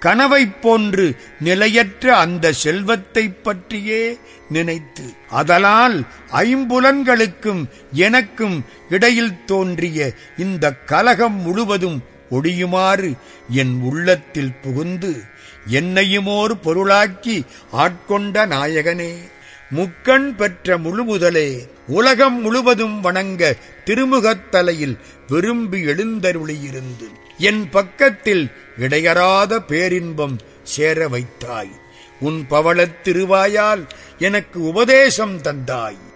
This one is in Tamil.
கனவைப் போன்று நிலையற்ற அந்த செல்வத்தைப் பற்றியே நினைத்து அதனால் ஐம்புலன்களுக்கும் எனக்கும் இடையில் தோன்றிய இந்த கலகம் முழுவதும் ஒடியுமாறு என் உள்ளத்தில் புகுந்து என்னையுமோர் பொருளாக்கி ஆட்கொண்ட நாயகனே முக்கண் பெற்ற முழுமுதலே உலகம் முழுவதும் வணங்க திருமுகத்தலையில் விரும்பி எழுந்தருளியிருந்து என் பக்கத்தில் இடையறாத பேரின்பம் சேர வைத்தாய் உன் பவளத் திருவாயால் எனக்கு உபதேசம் தந்தாய்